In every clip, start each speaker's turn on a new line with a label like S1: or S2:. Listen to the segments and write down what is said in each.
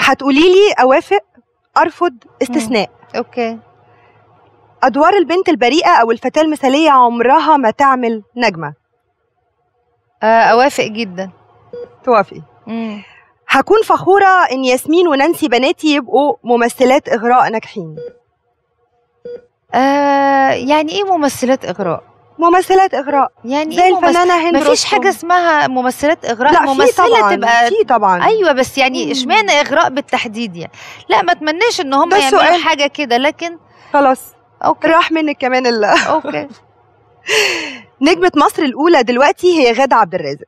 S1: هتقولي لي اوافق ارفض استثناء
S2: اوكي
S1: ادوار البنت البريئه او الفتاه المثاليه عمرها ما تعمل نجمه
S2: آه، اوافق جدا
S1: توافقي
S2: مم.
S1: هكون فخوره ان ياسمين ونانسي بناتي يبقوا ممثلات اغراء ناجحين
S2: آه يعني ايه ممثلات اغراء
S1: ممثلات اغراء
S2: يعني
S1: زي
S2: ايه ممثل...
S1: الفنانه هند
S2: مفيش
S1: رستم.
S2: حاجه اسمها ممثلات اغراء
S1: لا في
S2: ممثله
S1: طبعا
S2: تبقى
S1: في طبعا
S2: ايوه بس يعني
S1: مم.
S2: اشمعنى اغراء بالتحديد يعني لا ما اتمناش ان هم
S1: ده
S2: يعملوا
S1: سؤال.
S2: حاجه كده لكن
S1: خلاص
S2: اوكي
S1: راح منك كمان ال...
S2: اوكي
S1: نجمه مصر الاولى دلوقتي هي غاده عبد الرازق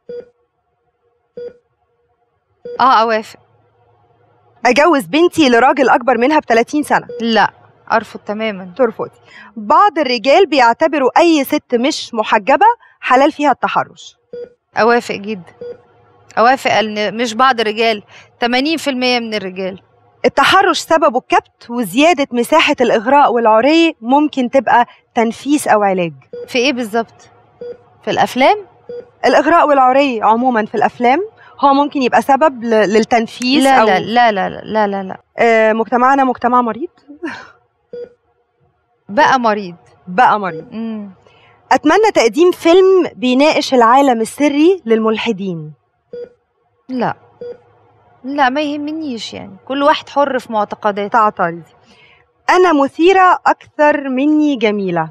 S2: اه اوافق
S1: اجوز بنتي لراجل اكبر منها ب 30 سنه
S2: لا ارفض تماما
S1: ترفضي بعض الرجال بيعتبروا اي ست مش محجبه حلال فيها التحرش
S2: اوافق جدا اوافق ان مش بعض الرجال 80% من الرجال
S1: التحرش سببه الكبت وزياده مساحه الاغراء والعري ممكن تبقى تنفيس او علاج
S2: في ايه بالظبط في الافلام
S1: الاغراء والعري عموما في الافلام هو ممكن يبقى سبب ل- للتنفيس
S2: لا
S1: او
S2: لا لا لا لا لا لا
S1: آه مجتمعنا مجتمع مريض
S2: بقى مريض
S1: بقى مريض
S2: مم.
S1: اتمنى تقديم فيلم بيناقش العالم السري للملحدين
S2: لا لا ما يهمنيش يعني كل واحد حر في معتقداته
S1: تعترضي انا مثيره اكثر مني جميله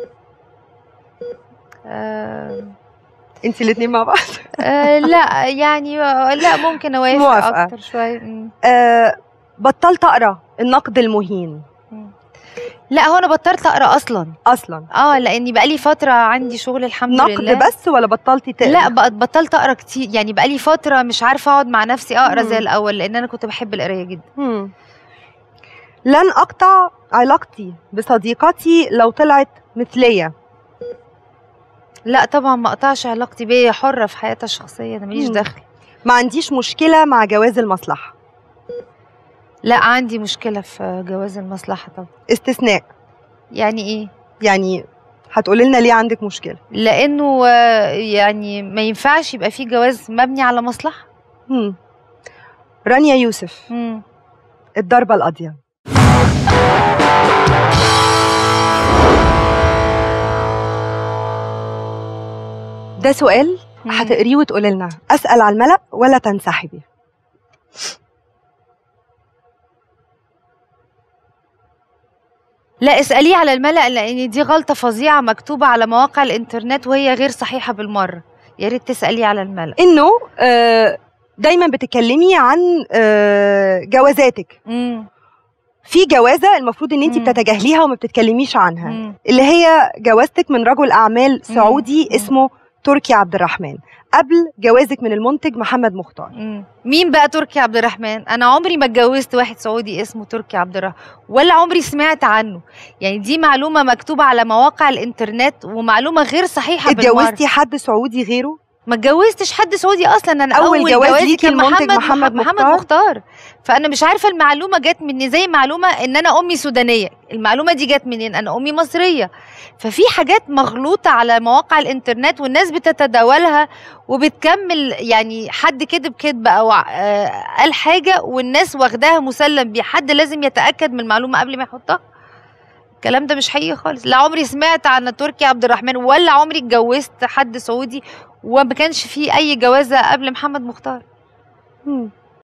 S2: آه
S1: انت الاثنين مع بعض
S2: آه لا يعني آه، لا ممكن اوافق
S1: موافقة.
S2: اكتر شويه مم.
S1: آه بطلت اقرا النقد المهين
S2: مم. لا هو انا بطلت اقرا اصلا
S1: اصلا
S2: اه لاني بقالي فتره عندي شغل الحمد
S1: نقد
S2: لله
S1: بس ولا بطلتي تقرا
S2: لا بقت بطلت اقرا كتير يعني بقالي فتره مش عارفه اقعد مع نفسي اقرا
S1: مم.
S2: زي الاول لان انا كنت بحب القرايه جدا
S1: مم. لن اقطع علاقتي بصديقتي لو طلعت مثليه
S2: لا طبعا ما اقطعش علاقتي بيا حره في حياتها الشخصيه انا ماليش
S1: مم.
S2: دخل
S1: ما عنديش مشكله مع جواز المصلحه
S2: لا عندي مشكله في جواز المصلحه طبعا
S1: استثناء
S2: يعني ايه
S1: يعني هتقولي لنا ليه عندك مشكله
S2: لانه آه، يعني ما ينفعش يبقى في جواز مبني على مصلحه
S1: مم. رانيا يوسف
S2: مم.
S1: الضربه القاضيه ده سؤال
S2: مم.
S1: هتقريه وتقولي لنا اسال على الملأ ولا تنسحبي
S2: لا اسأليه على الملأ لأن دي غلطة فظيعة مكتوبة على مواقع الإنترنت وهي غير صحيحة بالمرة يا ريت تسأليه على الملأ
S1: انه آه، دايما بتتكلمي عن آه، جوازاتك
S2: مم.
S1: في جوازه المفروض ان انت
S2: مم.
S1: بتتجاهليها وما بتتكلميش عنها
S2: مم.
S1: اللي هي جوازتك من رجل اعمال سعودي
S2: مم.
S1: اسمه تركي عبد الرحمن قبل جوازك من المنتج محمد مختار
S2: مم. مين بقى تركي عبد الرحمن انا عمري ما اتجوزت واحد سعودي اسمه تركي عبد الرحمن ولا عمري سمعت عنه يعني دي معلومة مكتوبة على مواقع الإنترنت ومعلومة غير صحيحة بالمرة
S1: اتجوزتي حد سعودي غيره
S2: ما اتجوزتش حد سعودي اصلا انا
S1: أول
S2: اول,
S1: جواز
S2: جوازي
S1: ليكي
S2: كان
S1: المنتج
S2: محمد
S1: محمد
S2: محمد
S1: مختار؟
S2: مختار فانا مش عارفه المعلومه جت مني زي معلومه ان انا امي سودانيه المعلومه دي جت منين انا امي مصريه ففي حاجات مغلوطه على مواقع الانترنت والناس بتتداولها وبتكمل يعني حد كذب كذب او آه، قال حاجه والناس واخداها مسلم بيه حد لازم يتاكد من المعلومه قبل ما يحطها الكلام ده مش حقيقي خالص لا عمري سمعت عن تركي عبد الرحمن ولا عمري اتجوزت حد سعودي وما كانش فيه اي جوازه قبل محمد مختار
S1: مم.